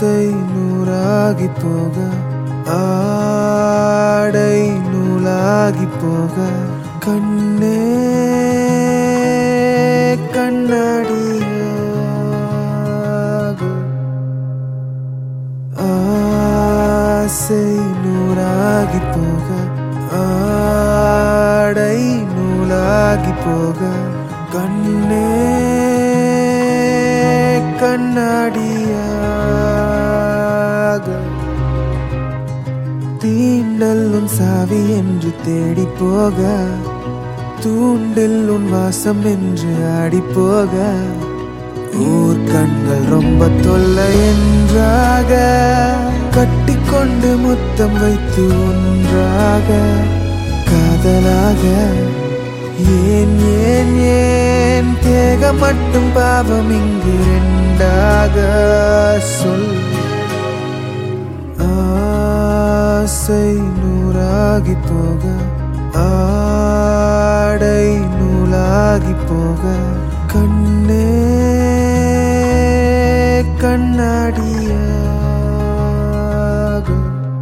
ஆசை நூறாகி போக ஆடை நூலாகி போக கண்ணே கண்ணாடியாக ஆசை நூறாகி போக ஆடை நூலாகி போக கண்ணே கண்ணாடியாக தீண்டல் உன் சாவி என்று தேடி போக தூண்டில் உன் வாசம் என்று ஆடி போக ஊர் கண்கள் ரொம்ப தொல்லை என்றாக கட்டிக்கொண்டு முத்தம் வைத்து ஒன்றாக காதலாக ஏன் ஏன் ஏன் தேக மட்டும் பாவம் இங்கு ரெண்டாக சொல் ஆசை நூறாகி போக ஆடை நூலாகி போக கண்ணே கண்ணாடியாக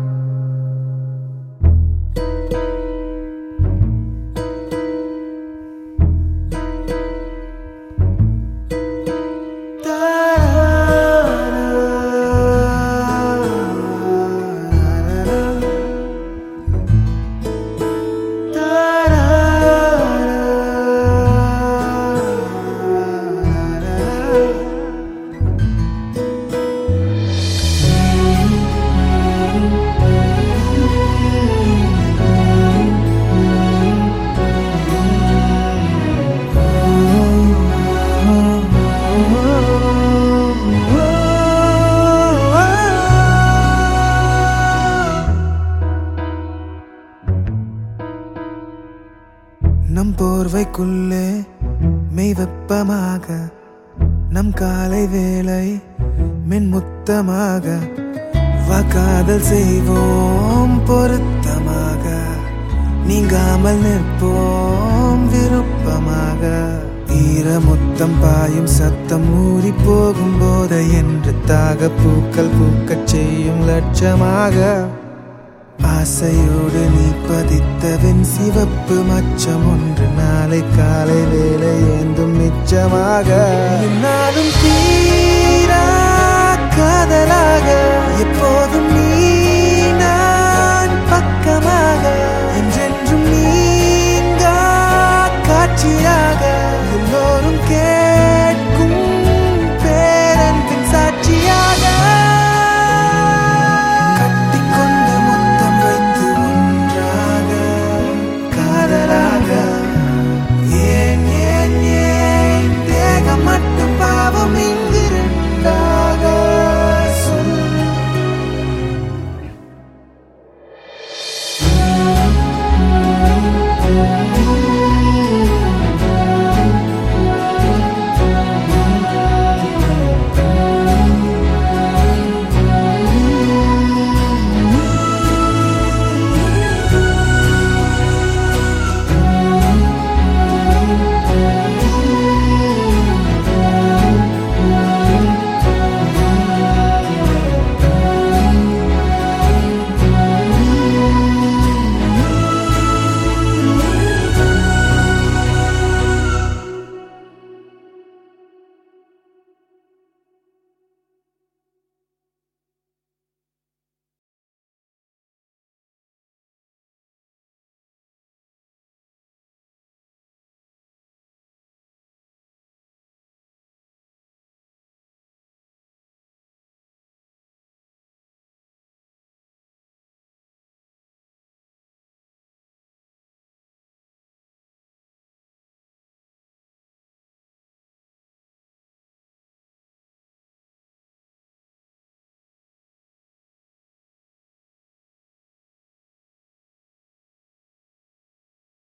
நம் போர்வைக்குள்ளே மெய் வெப்பமாக நம் காலை வேலை மென்முத்தமாக வா காதல் செய்வோம் பொருத்தமாக நீங்காமல் நிற்போம் விருப்பமாக ஈரமுத்தம் பாயும் சத்தம் மூறி போகும் போதை என்று தாக பூக்கள் பூக்கச் செய்யும் லட்சமாக ஆசையோடு நீ பதித்தவன் சிவப்பு மச்சம் ஒன்று நாளை காலை வேலை ஏந்தும் மிச்சமாக நாளும் தீரா காதலாக எப்போதும் நீ நான் பக்கமாக என்றென்றும் நீங்கா காட்சியாக